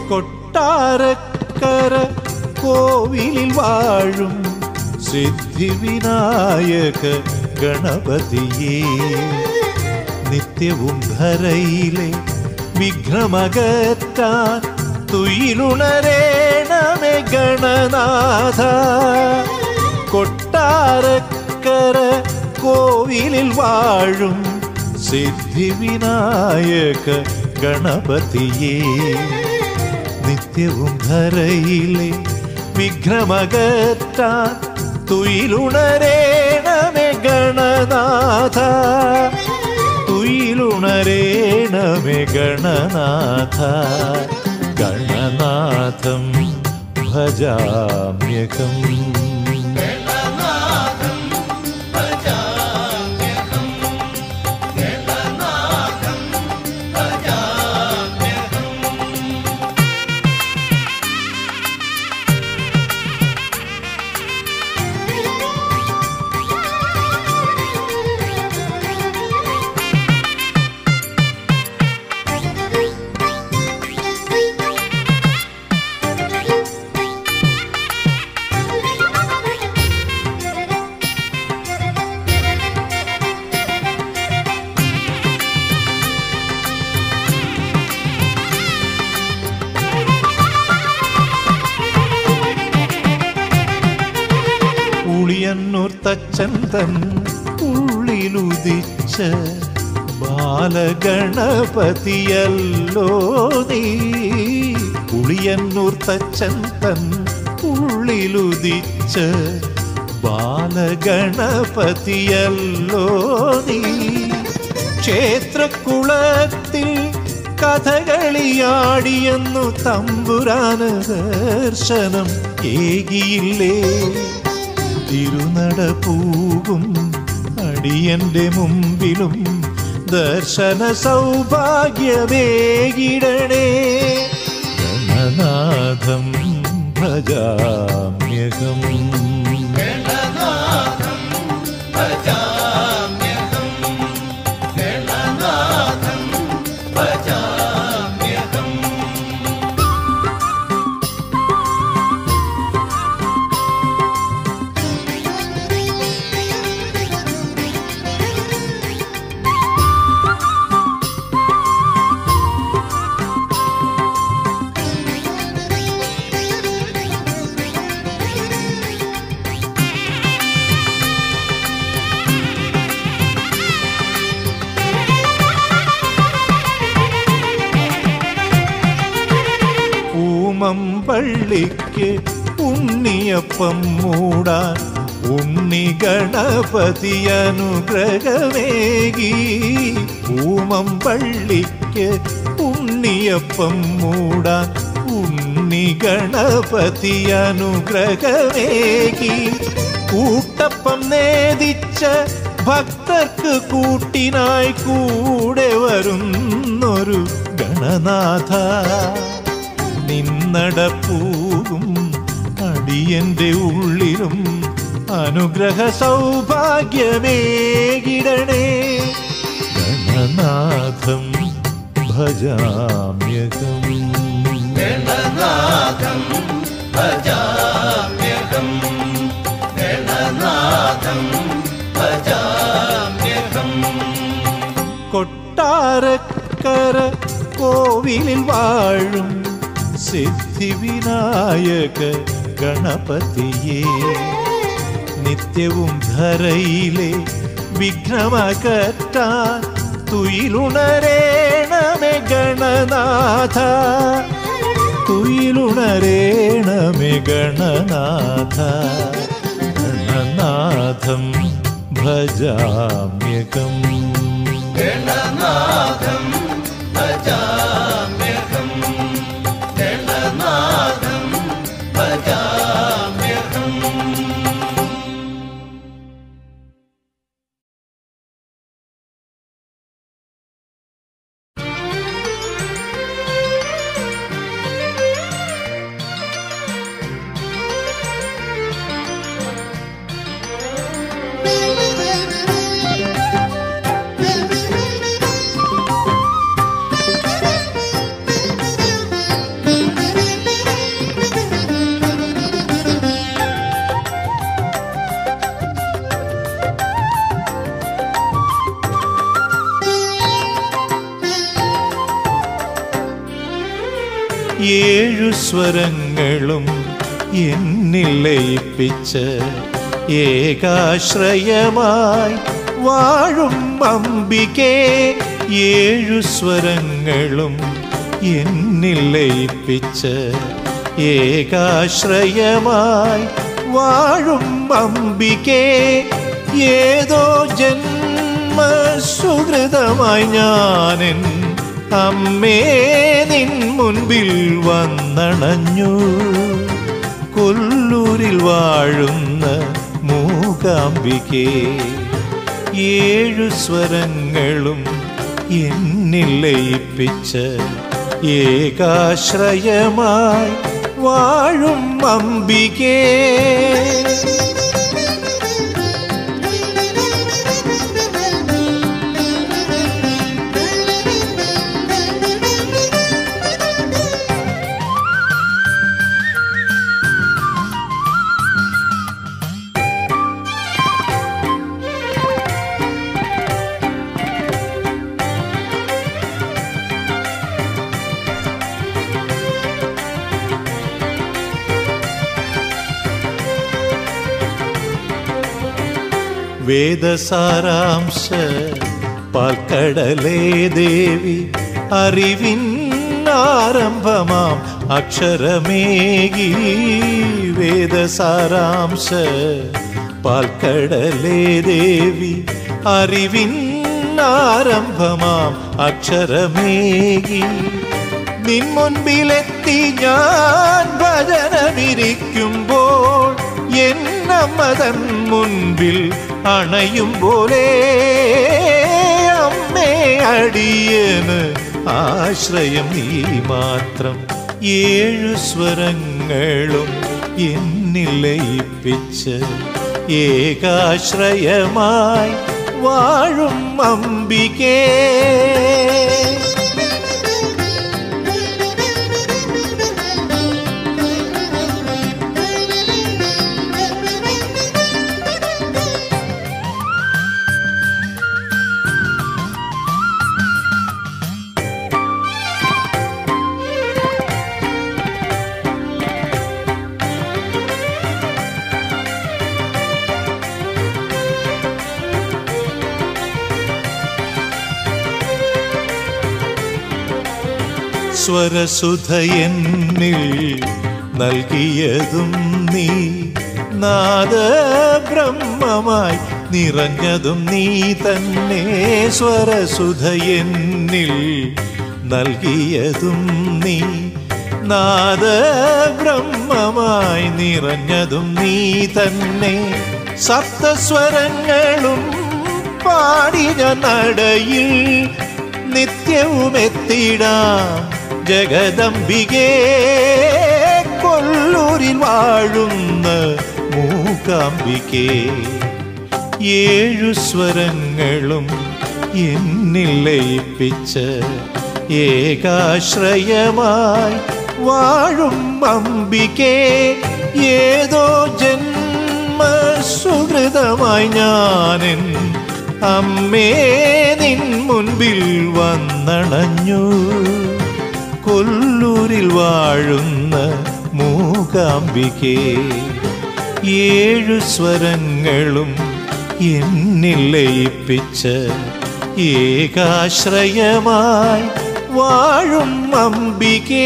കൊട്ടാരക്കര കോവിലിൽ വാഴും സിദ്ധിവിനായക ഗണപതിയേ നിത്യവും ധരയിലെ വിഘ്നമകറ്റാൻ തുയിലുണരേണമേ ഗണനാഥ കൊട്ടാരക്കര കോവിലിൽ വാഴും സിദ്ധിവിനായക ഗണപതിയേ നിത്യവും ധരയിലെ വിഘ്നമകറ്റാൻ തുയിലുണരേണമേ ഗണനാഥ തുയിലുണരേണമേ ഗണനാഥ ഗണനാഥം ഭജാമ്യകം ഉളിയന്നൂർ തച്ചൻ തൻ ഉള്ളിലുദിച്ച ബാലഗണപതിയല്ലോ നീ ഉളിയന്നൂർ തച്ചൻ തൻ ഉള്ളിലുദിച്ച ബാലഗണപതിയല്ലോ നീ ക്ഷേത്രക്കുളത്തിൽ കഥകളിയാടിയെന്നു തമ്പുരാന് ദർശനം ഏകിയില്ലേ തിരുനട പൂകും അടിയന്റെ മുമ്പിലും ദർശന സൗഭാഗ്യമേകിടണേ ഗണനാഥം ഭജാമ്യകം ഊമമ്പള്ളിക്ക് ഉണ്ണിയപ്പം മൂടാൻ ഉണ്ണി ഗണപതി അനുഗ്രഹമേകി ഊമമ്പള്ളിക്ക് ഉണ്ണിയപ്പം മൂടാൻ ഉണ്ണി ഗണപതി അനുഗ്രഹമേകി കൂട്ടപ്പം നേദിച്ച ഭക്തർക്ക് കൂട്ടിനായി കൂടെ വരുന്നൊരു ഗണനാഥ നിന്നടപ്പൂകും അടിയന്റെ ഉള്ളിലും അനുഗ്രഹ സൗഭാഗ്യമേകിടണേ ഗണനാഥം ഭജാമ്യകം കൊട്ടാരക്കര കോവിലിൽ വാഴും സിദ്ധിവിനായക ഗണപതിയേ നിത്യവും ധരയിലെ വിഘ്നമകറ്റാൻ തുയിലുണരേണമേ ഗണനാഥ തുയിലുണരേണമേ ഗണനാഥ ഗണനാഥം ഭജാമ്യകം Thank you. ഏഴു സ്വരങ്ങളും എന്നിൽ ലയിപ്പിച്ച് ഏകാശ്രയമായി വാഴും അംബികേ ഏഴു സ്വരങ്ങളും എന്നിൽ ലയിപ്പിച്ച് ഏകാശ്രയമായി വാഴും അംബികേ ഏതോ ജന്മസുഹൃതമായി ഞാനെൻ അമ്മേ നിൻ മുൻപിൽ വന്നണഞ്ഞു കൊല്ലൂരിൽ വാഴുന്ന മൂകാംബികേ ഏഴു സ്വരങ്ങളും എന്നിൽ ലയിപ്പിച്ച് ഏകാശ്രയമായി വാഴും അംബികേ വേദസാരാംശ പാൽക്കടലേ ദേവി അറിവിൻ ആരംഭമാം അക്ഷരമേകി വേദസാരാംശ പാൽക്കടലേ ദേവി അറിവിൻ ആരംഭമാം അക്ഷരമേകി നിൻ മുൻപിലെത്തി ഞാൻ ഭജനമിരിക്കുമ്പോൾ എന്നമ്മതൻ മുൻപിൽ അണയും പോലെ അമ്മേ അടിയന് ആശ്രയം നീ മാത്രം ഏഴു സ്വരങ്ങളും എന്നിൽ ലയിപ്പിച്ച് ഏകാശ്രയമായി വാഴും അംബികേ സ്വരസുധ എന്നിൽ നൽകിയതും നീ നാദ ബ്രഹ്മമായി നിറഞ്ഞതും നീ തന്നെ സ്വരസുധ എന്നിൽ നൽകിയതും നീ നാദ ബ്രഹ്മമായി നിറഞ്ഞതും നീ തന്നെ സപ്തസ്വരങ്ങളും പാടി ഞാൻ നടയിൽ നിത്യവും എത്തിടാം ജഗദംബികേ കൊല്ലൂരിൽ വാഴുന്ന മൂകാംബികേ ഏഴു സ്വരങ്ങളും എന്നിൽ ലയിപ്പിച്ച് ഏകാശ്രയമായി വാഴും അംബികേ ഏതോ ജന്മസുഹൃതമായി ഞാനെൻ അമ്മേ നിൻ മുൻപിൽ വന്നണഞ്ഞു കൊല്ലൂരിൽ വാഴുന്ന മൂകാംബികേ ഏഴു സ്വരങ്ങളും എന്നിൽ ലയിപ്പിച്ച് ഏകാശ്രയമായി വാഴും അംബികേ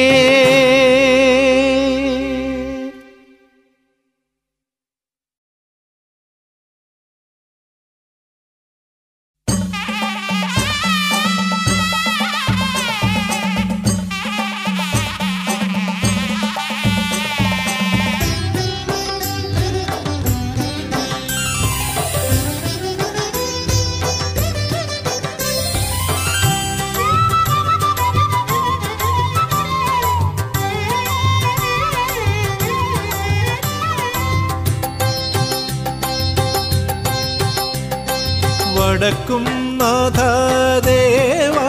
വടക്കും നാഥദേവ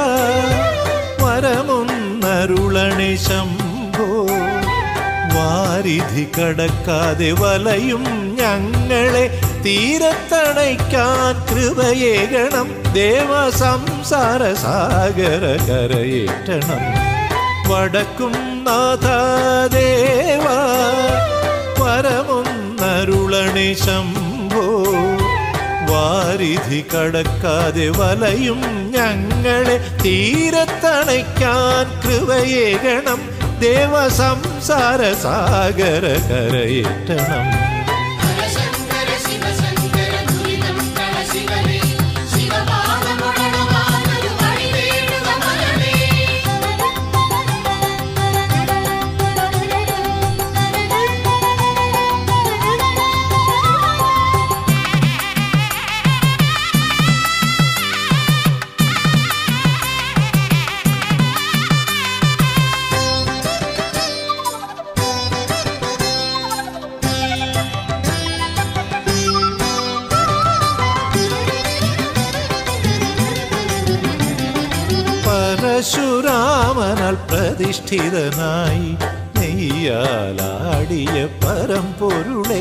വരമുന്നരുളണി ശംഭോ വാരിധി കടക്കാതെ വലയും ഞങ്ങളെ തീരത്തണയ്ക്കാൻ കൃപയേകണം ദേവ സംസാര സാഗര കരയേറ്റണം വടക്കും നാഥാദേവ പരമൊന്നരുളണേ ശംഭോ വാരിധി കടക്കാതെ വലയും ഞങ്ങളെ തീരത്തണയ്ക്കാൻ കൃപയേകണം ദേവസംസാര സാഗര കരയേറ്റണം ഹരശങ്കര ശിവശങ്കര ദുരിതം കള ശിവനേ ശിവപാദമുടണവാനൊരു വഴി വേടുക മലനേ പരശുരാമനാൽ പ്രതിഷ്ഠിതനായി നെയ്യാലാടിയ പരമ്പൊരുളേ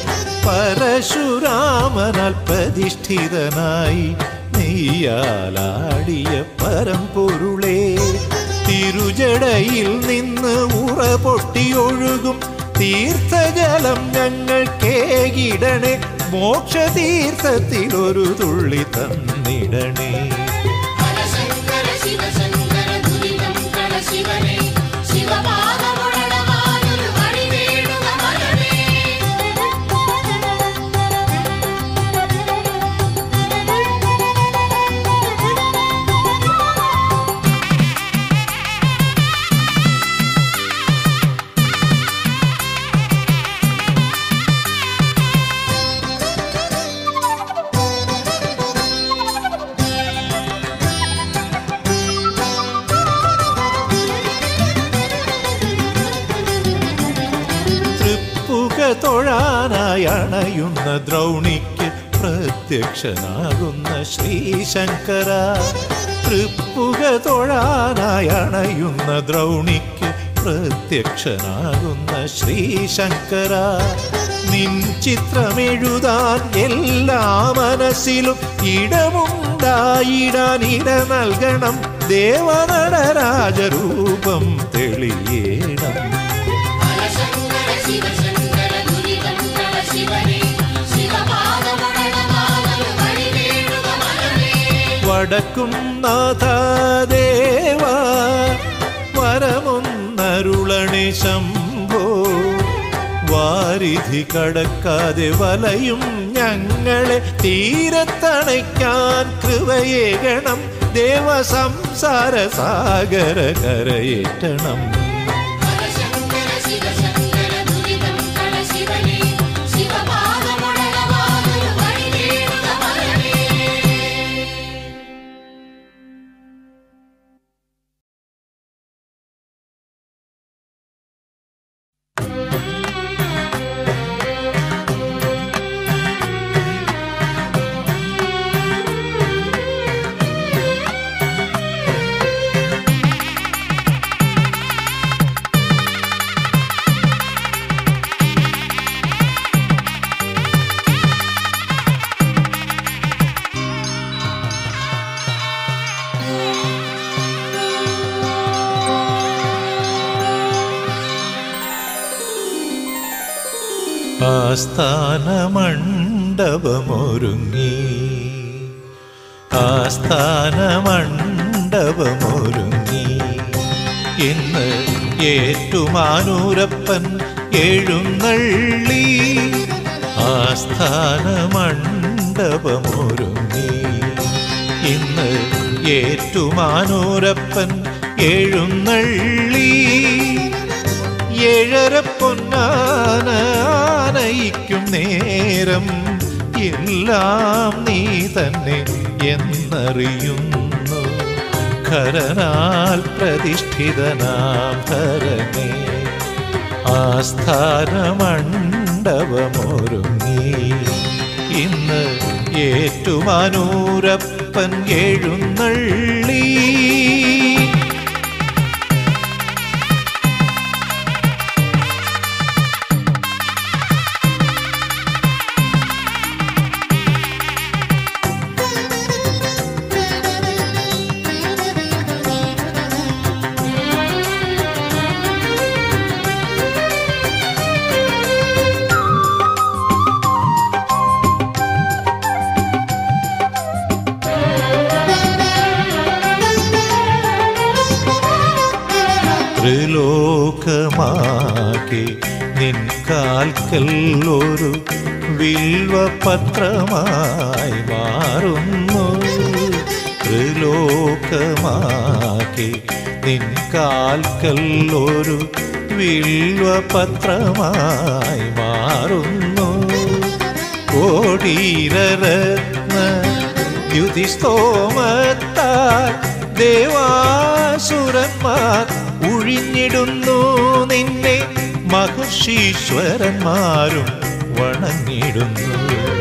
പരശുരാമനാൽ പ്രതിഷ്ഠിതനായി നെയ്യാലാടിയ പരമ്പൊരുളേ തിരുജടയിൽ നിന്ന് ഉറ പൊട്ടിയൊഴുകും തീർത്ഥജലം ഞങ്ങൾ കേകിടണേ മോക്ഷതീർത്ഥത്തിൽ ഒരു തുള്ളി തന്നിടണേ ഹരശങ്കര ശിവശങ്കര ദുരിതം കള ശിവനേ ശിവപാദമുടണവാനൊരു വഴി വേടുക മലനേ തൃപ്പുക തൊഴാനായി അണയുന്ന ദ്രൗണിക്ക് പ്രത്യക്ഷനാകുന്ന ശ്രീശങ്കര തൃപ്പുക തൊഴാനായി അണയുന്ന ദ്രൗണിക്ക് പ്രത്യക്ഷനാകുന്ന ശ്രീശങ്കര നിൻ ചിത്രമെഴുതാൻ എല്ലാ മനസ്സിലും ഇടമുണ്ടായിടാൻ ഇട നൽകണം ദേവനടരാജരൂപം തെളിയേണം ഹരശങ്കര ശിവശങ്കര ദുരിതം കള ശിവനേ ശിവപാദമുടണവാനൊരു വഴി വേടുക മലനേ വടക്കും നാഥാദേവ വരമൊന്നരുളണേ ശംഭോ വാരിധി കടക്കാതെ വലയും ഞങ്ങളെ തീരത്തണയ്ക്കാൻ കൃപയേകണം ദേവസംസാര സാഗര കരയേറ്റണം ഹരശങ്കര ശിവശങ്കര ദുരിതം കള ശിവനേ ശിവപാദമുടണവാനൊരു വഴി വേടുക മലനേ ആസ്ഥാനമണ്ഡപമൊരുങ്ങി ആസ്ഥാനമണ്ഡപമൊരുങ്ങി ഇന്ന് ഏറ്റുമാനൂരപ്പൻ എഴുന്നള്ളി ആസ്ഥാനമണ്ഡപമൊരുങ്ങി ഇന്ന് ഏറ്റുമാനൂരപ്പൻ എഴുന്നള്ളി ഏഴര പൊന്നാന ആനയിക്കും നേരം എല്ലാം നീ തന്നെ എന്നറിയുന്നു ഖരനാൽ പ്രതിഷ്ഠിതനാം ധരനേ ആസ്ഥാനമണ്ഡപമൊരുങ്ങി ഇന്ന് ഏറ്റുമാനൂരപ്പൻ എഴുന്നള്ളി ത്രിലോകമാകെ നിൻ കാൽക്കൽ ഒരു വിൽവപത്രമായി മാറുന്നു ത്രിലോകമാകെ നിൻ കാൽക്കൽ ഒരു വിൽവപത്രമായി മാറുന്നു കോടീരരത്ന ദ്യുതിസ്തോമത്താൽ ദേവാസുരന്മാർ ഉഴിഞ്ഞിടുന്നു നിന്നെ മഹർഷീശ്വരന്മാരും വണങ്ങിടുന്നു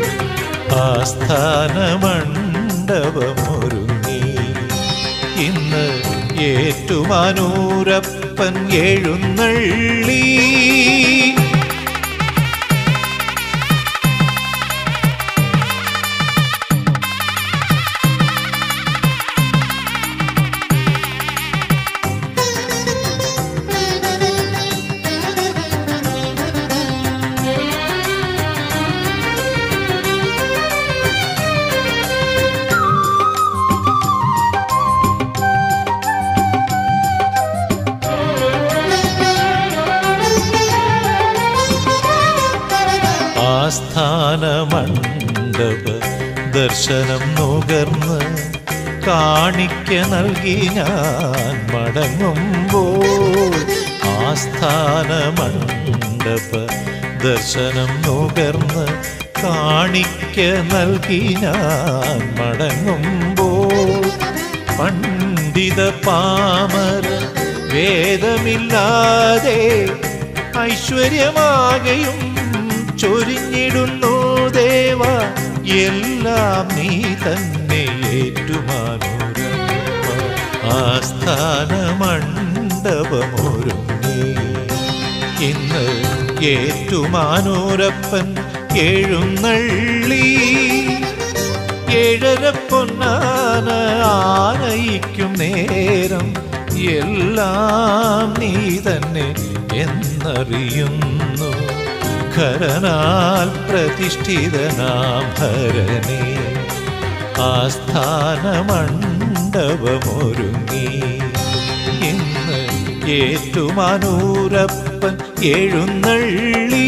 ആസ്ഥാനമണ്ഡപമൊരുങ്ങി ഇന്ന് ഏറ്റുമാനൂരപ്പൻ എഴുന്നള്ളി ആസ്ഥാനമണ്ഡപ ദർശനം നുകർന്ന് കാണിക്ക നൽകി ഞാൻ മടങ്ങുമ്പോൾ ആസ്ഥാനമണ്ഡപ ദർശനം നുകർന്ന് കാണിക്ക നൽകി ഞാൻ മടങ്ങുമ്പോൾ പണ്ഡിത പാമര വേദമില്ലാതെ ഐശ്വര്യമാകയും ചൊരിഞ്ഞിടുന്നു ദേവ എല്ലാം നീ തന്നെ ഏറ്റുമാനൂരപ്പ ആസ്ഥാന മണ്ഡപമൊരുങ്ങി ഇന്ന് ഏറ്റുമാനൂരപ്പൻ എഴുന്നള്ളി ഏഴര പൊന്നാന ആനയിക്കും നേരം എല്ലാം നീ തന്നെ എന്നറിയുന്നു ഖരനാൽ പ്രതിഷ്ഠിതനാം ഹരനെ ആസ്ഥാന മണ്ഡപമൊരുങ്ങി ഇന്ന് ഏറ്റുമാനൂരപ്പൻ എഴുന്നള്ളി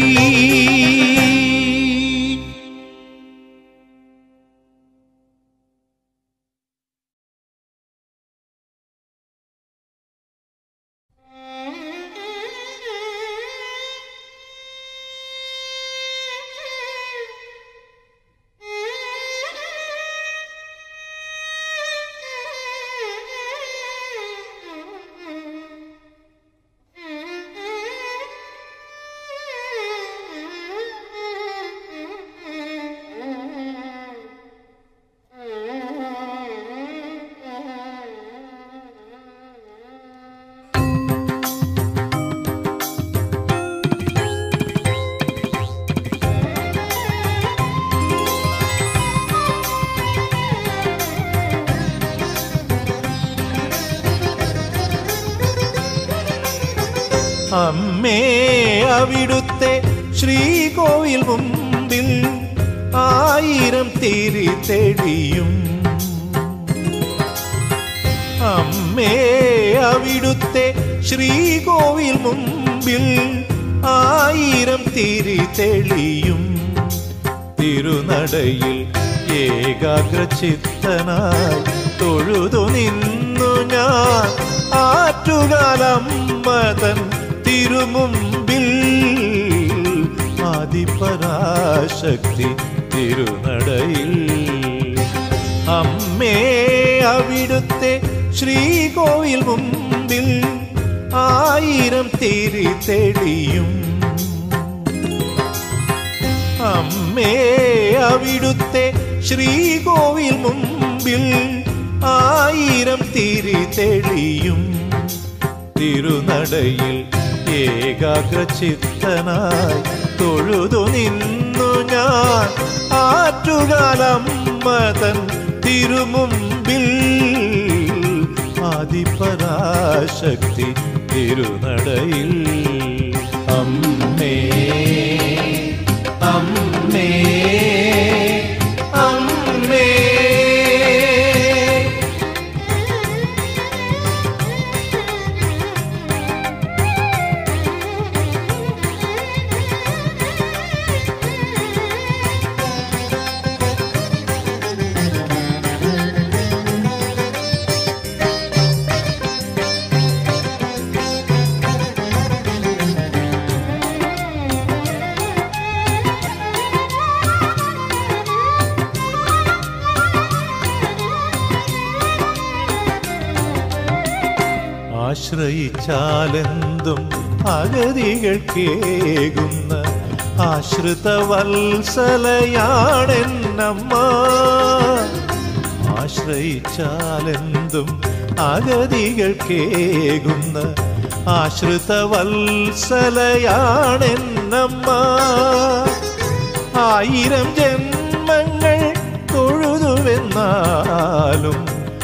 അമ്മേ അവിടുത്തെ ശ്രീകോവിൽ മുമ്പിൽ ആയിരം തിരി തെളിയും അമ്മേ അവിടുത്തെ ശ്രീകോവിൽ മുമ്പിൽ ആയിരം തിരി തെളിയും തിരുനടയിൽ ഏകാഗ്രചിത്തനായി തൊഴുതു നിന്നു ഞാൻ ആറ്റുകാലമ്മതൻ തിരുമുമ്പിൽ ആദിപരാശക്തി തിരുനടയിൽ അമ്മേ അവിടുത്തെ ശ്രീകോവിൽ മുമ്പിൽ ആയിരം തിരി തെളിയും അമ്മേ അവിടുത്തെ ശ്രീകോവിൽ മുമ്പിൽ ആയിരം തിരി തെളിയും തിരുനടയിൽ ഏകാഗ്രചിത്തനായി തൊഴുതു നിന്നു ഞാൻ ആറ്റുകാലമ്മതൻ തിരുമുമ്പിൽ ആദിപരാശക്തി തിരുനടയിൽ അമ്മേ അമ്മേ അമ്മേ ആ ആശ്രയിച്ചാലെന്തും അഗതികൾക്കേകുന്ന ആശ്രിത വത്സലയാണെന്നമ്മ ആശ്രയിച്ചാലെന്തും അഗതികൾക്കേകുന്ന ആശ്രിത വത്സലയാണെന്നമ്മ ആയിരം ജന്മങ്ങൾ തൊഴുതുവെന്നാലും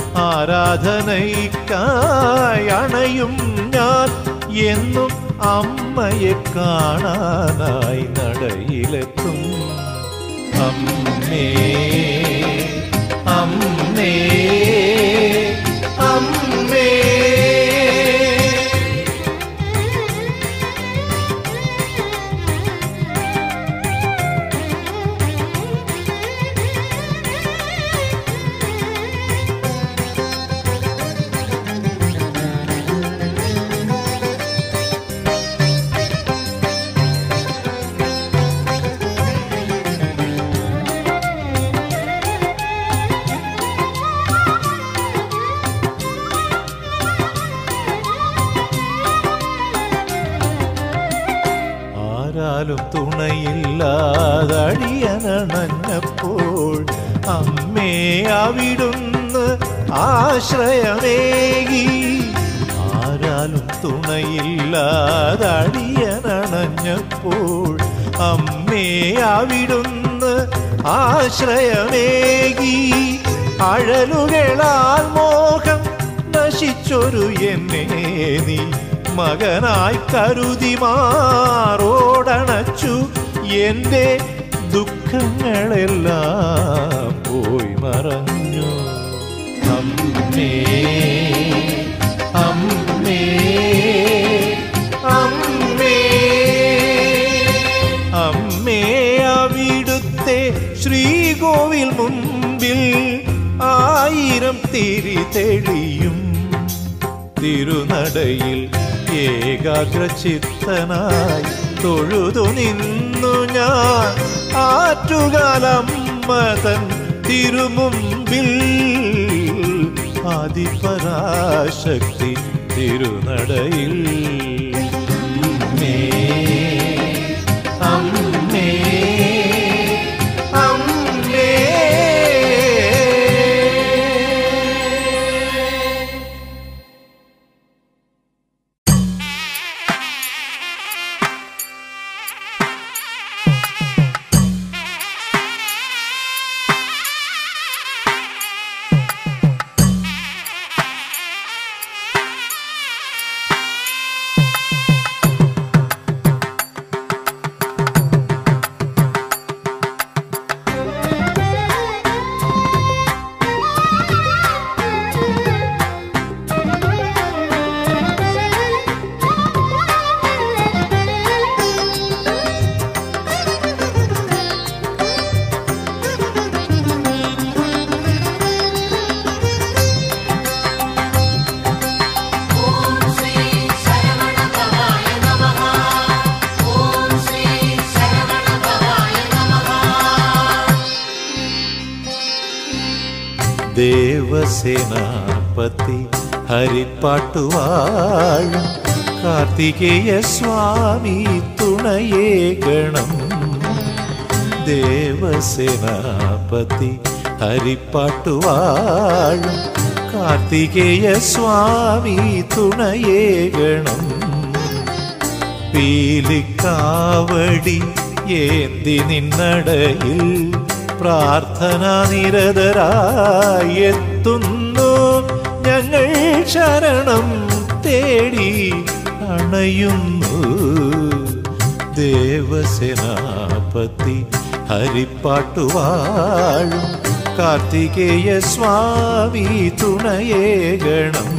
ആരാധനയ്ക്കായി അണയും ഞാൻ എന്നും അമ്മയെ കാണാനായി നടയിലെത്തും അമ്മേ അമ്മേ അമ്മേ ആരാലും തുണയില്ലാതടിയനണഞ്ഞപ്പോൾ അമ്മേ അവിടുന്ന് ആശ്രയമേകി ആരാലും തുണയില്ലാതടിയനണഞ്ഞപ്പോൾ അമ്മേ അവിടുന്ന് ആശ്രയമേകി അഴലുകളാൽ മോഹം നശിച്ചൊരു എന്നെ നീ മകനായി കരുതി മാറോടണച്ചു എൻ്റെ ദുഃഖങ്ങളെല്ലാം പോയി മറഞ്ഞു അമ്മേ അമ്മേ അമ്മേ അമ്മേ അവിടുത്തെ ശ്രീകോവിൽ മുമ്പിൽ ആയിരം തിരി തെളിയും തിരുനടയിൽ ഏകാഗ്രചിത്തനായി തൊഴുതു നിന്നു ഞാൻ ആറ്റുകാലമ്മതൻ തിരുമുമ്പിൽ ആദിപരാശക്തി തിരുനടയിൽ അമ്മേ അമ്മേ അമ്മേ ഓം ശ്രീ ശരവണ ഭവായ നമഃ ഓം ശ്രീ ശരവണ ഭവായ നമഃ ദേവസേനാപതി ഹരിപ്പാട്ടുവാഴും കാർത്തികേയ സ്വാമി തുണയേ ഗണം ദേവസേനാപതി ഹരിപ്പാട്ടുവാഴും കാർത്തികേയ സ്വാമി തുണയേ ഗണം പീലിക്കാവടി ഏന്തി നിന്നടയിൽ പ്രാർത്ഥന നിരതരായി എത്തുന്നു ഞങ്ങൾ ശരണം തേടി അണയുന്നു ദേവസേനാപതി ഹരിപ്പാട്ടുവാഴും കാർത്തികേയ സ്വാമി തുണയേ ഗണം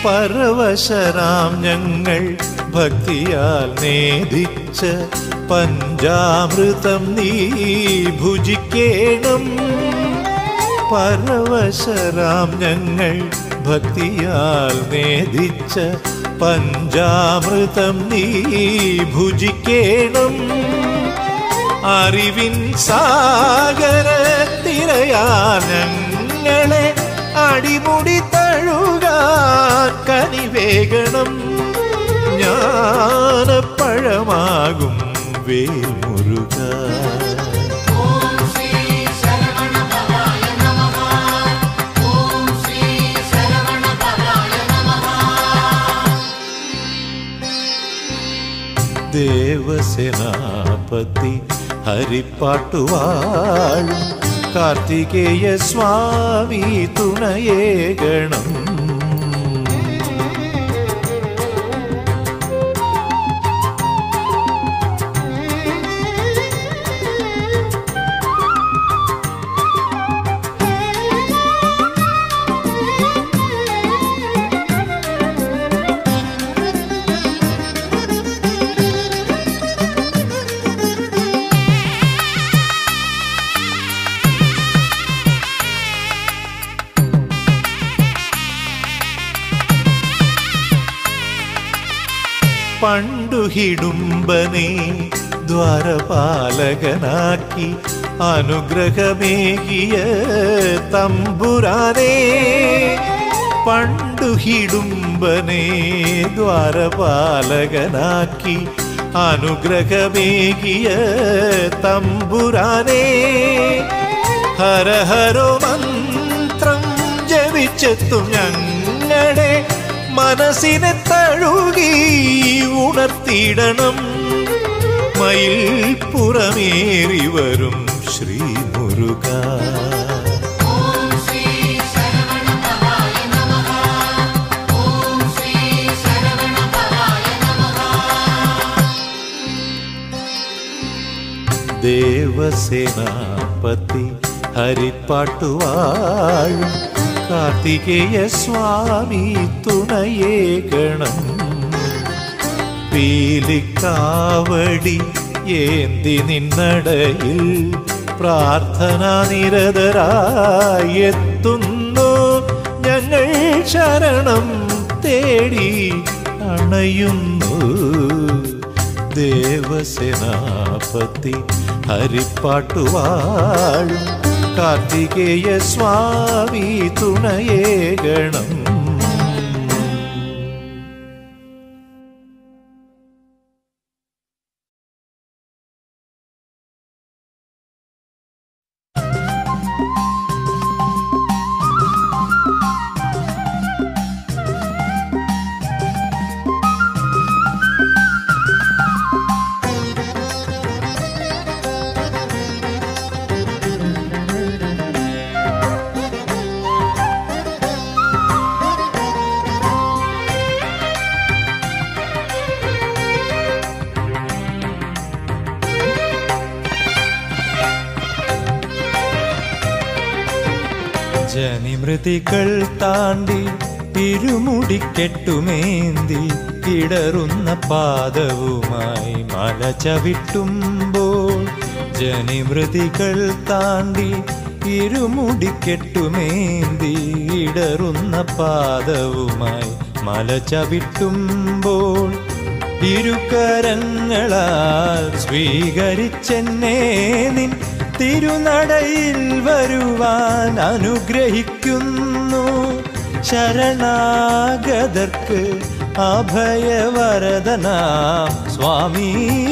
പരവശരാം ഞങ്ങൾ ഭക്തിയാൽ നേദിച്ച പഞ്ചാമൃതം നീ ഭുജിക്കേണം പരവശരാം ഞങ്ങൾ ഭക്തിയാൽ നേദിച്ച പഞ്ചാമൃതം നീ ഭുജിക്കേണം അറിവിൻ സാഗര തിരയാ ഞങ്ങളെ അടിമുടി തഴുകാൻ കനിവേഗണം ജ്ഞാനപ്പഴമാകും വേൽമുരുക ഓം ശ്രീ ശരവണ ഭവായ നമഃ ഓം ശ്രീ ശരവണ ഭവായ നമഃ ദേവസേനാപതി ഹരിപ്പാട്ടുവാഴും കാർത്തികേയ സ്വാമി തുണയേകണം പണ്ടു ഹിടുംബനെ ദ്വാരപാലകനാക്കി അനുഗ്രഹമേകിയ തമ്പുരാനെ പണ്ടു ഹിടുംബനെ ദ്വാരപാലകനാക്കി അനുഗ്രഹമേകിയ തമ്പുരാനെ ഹരഹരോ മന്ത്രം ജപിച്ചെത്തും ഞങ്ങളെ മനസ്സിനെ തഴുകി ഉണർത്തിയിടണം മയിൽ പുറമേറി വരും ശ്രീ മുരുക ഓം ശ്രീ ശരവണ ഭവായ നമഃ ഓം ശ്രീ ശരവണ ഭവായ നമഃ ദേവസേനാപതി ഹരിപ്പാട്ടുവാഴും കാർത്തികേയ സ്വാമി തുണയേകണം പീലിക്കാവടി ഏന്തി നിന്നടയിൽ പ്രാർത്ഥനാ നിരതരായി എത്തുന്നു ഞങ്ങൾ ശരണം തേടി അണയുന്നു ദേവസേനാപതി ഹരിപ്പാട്ടുവാഴും കാർത്തികേയ സ്വാമി തുണയേകണം ജനിമൃതികൾ താണ്ടി ഇരുമുടിക്കെട്ടുമേന്തി കിടറുന്ന പാദവുമായി മല ചവിട്ടുമ്പോൾ ജനിമൃതികൾ താണ്ടി ഇരുമുടിക്കെട്ടുമേന്തി ഇടറുന്ന പാദവുമായി മല ചവിട്ടുമ്പോൾ ഇരുകരങ്ങളാൽ സ്വീകരിച്ചെന്നെ നിൻ തിരുനടയിൽ വരുവാൻ അനുഗ്രഹിക്കുന്നു ശരണാഗതർക്ക് അഭയവരദനാം സ്വാമി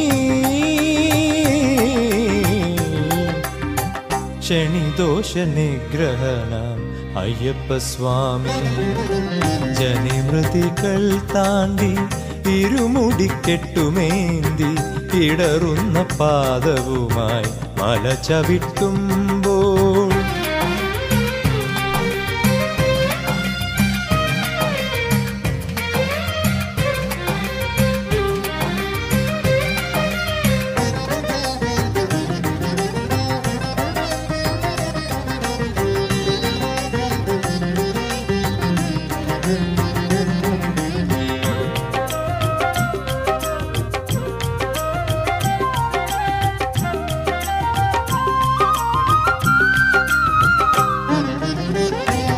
ക്ഷണിദോഷ നിഗ്രഹണം അയ്യപ്പ സ്വാമി ജനിമൃതികൾ താണ്ടി ഇരുമുടിക്കെട്ടുമേന്തി ഇടറുന്ന പാദവുമായി മല ചവിട്ടുമ്പോൾ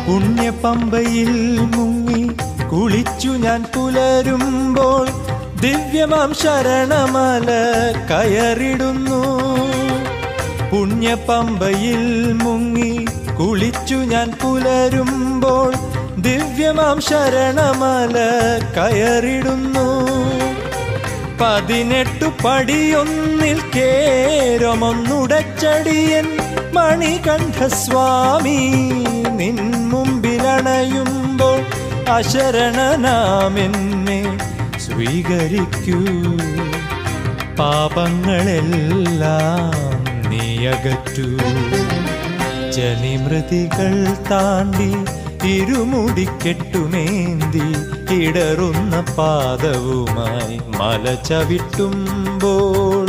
പുണ്യപമ്പയിൽ മുങ്ങി കുളിച്ചു ഞാൻ പുലരുമ്പോൾ ദിവ്യമാം ശരണമല കയറിടുന്നു പുണ്യപമ്പയിൽ മുങ്ങി കുളിച്ചു ഞാൻ പുലരുമ്പോൾ ദിവ്യമാം ശരണമല കയറിടുന്നു പതിനെട്ടു പടിയൊന്നിൽ കേരമൊന്നുടച്ചടിയൻ മണികണ്ഠസ്വാമി നിൻ മുമ്പിലണയുമ്പോൾ അശരണനാമെന്നെ സ്വീകരിക്കൂ പാപങ്ങളെല്ലാം നീയകറ്റൂ ജനിമൃതികൾ താണ്ടി ഇരുമുടിക്കെട്ടുമേന്തി ഇടറുന്ന പാദവുമായി മല ചവിട്ടുമ്പോൾ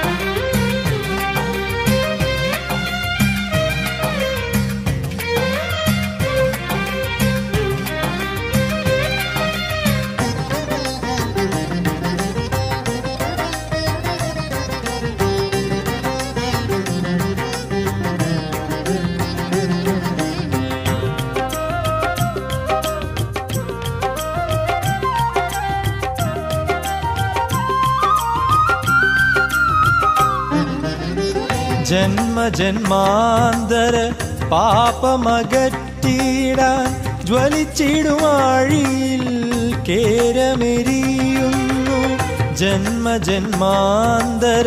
ജന്മജന്മാന്തര പാപമകറ്റിടാൻ ജ്വലിച്ചിടുവാഴിയിൽ കേരമെരിയുന്നു ജന്മജന്മാന്തര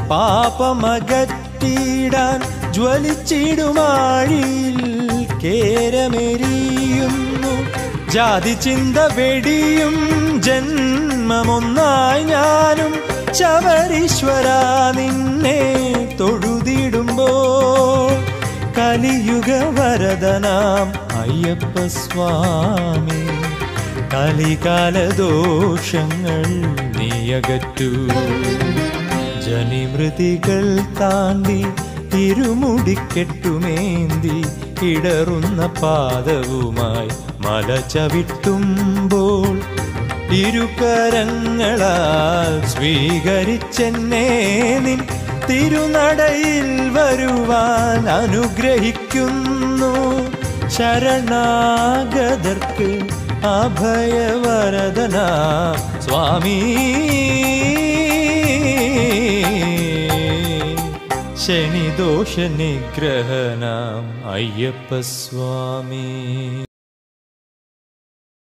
പാപമകറ്റിടാൻ ജ്വലിച്ചിടുവാഴിയിൽ കേരമെരിയുന്നു ജാതി ചിന്ത വെടിയും ജന്മമൊന്നായി ഞാനും ശബരീശ്വര നിന്നെ തൊഴുതിടുമ്പോൾ കലിയുഗ വരദനാം അയ്യപ്പ സ്വാമി കലികാല ദോഷങ്ങൾ നീയകറ്റൂ ജനിമൃതികൾ താണ്ടി തിരുമുടിക്കെട്ടുമേന്തി ഇടറുന്ന പാദവുമായി മല ചവിട്ടുമ്പോൾ ഇരുകരങ്ങളാൽ സ്വീകരിച്ചെന്നെ നിൻ തിരുനടയിൽ വരുവാൻ അനുഗ്രഹിക്കുന്നു ശരണാഗതർക്ക് അഭയവരദന സ്വാമി ശനിദോഷ നിഗ്രഹനാം അയ്യപ്പ സ്വാമി